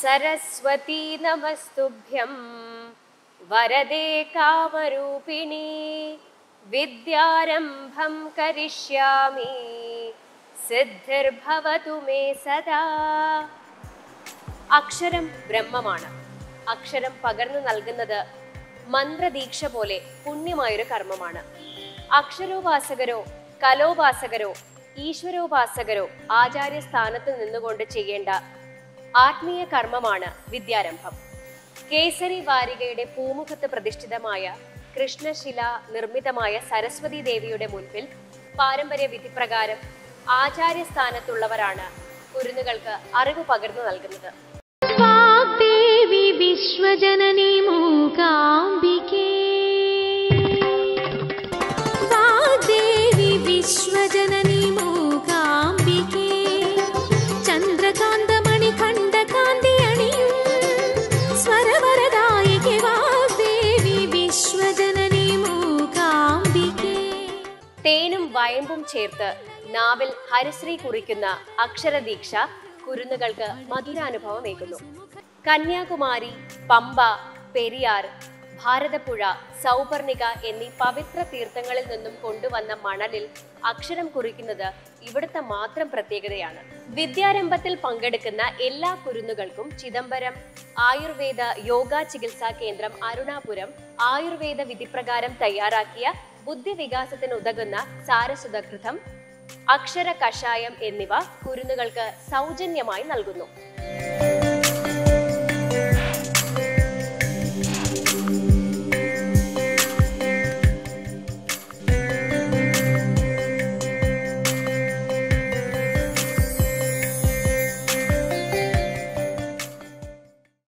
സരസ്വതീ നമസ്തുഭ്യം വരദേ കാമരൂപിണി വിദ്യാരംഭം കരിഷ്യാമി സിദ്ധിർഭവതു may സദാ അക്ഷരം ബ്രഹ്മമാണ് അക്ഷരം പകർന്നു നൽകുന്നത് മന്ത്രദീക്ഷ പോലെ പുണ്യമായൊരു കർമ്മമാണ് അക്ഷരോപാസകരോ കലോപാസകരോ ഈശ്വരോപാസകരോ ആചാര്യ സ്ഥാനത്ത് നിന്നുകൊണ്ട് ചെയ്യേണ്ട ആത്മീയ കർമ്മമാണ് വിദ്യാരംഭം കേസരി വാരികയുടെ പൂമുഖത്ത് പ്രതിഷ്ഠിതമായ കൃഷ്ണശില നിർമ്മിതമായ സരസ്വതി ദേവിയുടെ മുൻപിൽ പാരമ്പര്യ വിധിപ്രകാരം ആചാര്യ സ്ഥാനത്തുള്ളവരാണ് കുരുന്നുകൾക്ക് അറിവ് പകർന്നു നൽകുന്നത് വാഗ്ദേവി വിശ്വജനനി മൂകാംബികേ വാഗ്ദേവി വിശ്വജനനി മൂകാംബികേ ചന്ദ്രകാന്തമണി ഖണ്ഡകാന്തി അണിയും സ്വരവരദായികെ വാഗ്ദേവി വിശ്വജനനി മൂകാംബികേ തേനും വയമ്പും ചേർത്ത് നാവിൽ ഹരിശ്രീ കുറിക്കുന്ന അക്ഷരദീക്ഷ കുരുന്നുകൾക്ക് മധുരാനുഭവമേകുന്നു കന്യാകുമാരി പമ്പ പെരിയാർ ഭാരതപ്പുഴ സൗപർണിക എന്നീ പവിത്ര തീർത്ഥങ്ങളിൽ നിന്നും കൊണ്ടുവന്ന മണലിൽ അക്ഷരം കുറിക്കുന്നത് ഇവിടുത്തെ മാത്രം പ്രത്യേകതയാണ് വിദ്യാരംഭത്തിൽ പങ്കെടുക്കുന്ന എല്ലാ കുരുന്നുകൾക്കും ചിദംബരം ആയുർവേദ യോഗ ചികിത്സാ കേന്ദ്രം അരുണാപുരം ആയുർവേദ വിധിപ്രകാരം തയ്യാറാക്കിയ ബുദ്ധിവികാസത്തിന് ഉതകുന്ന സാരസുതകൃതം അക്ഷര കഷായം എന്നിവ കുരുന്നുകൾക്ക് സൗജന്യമായി നൽകുന്നു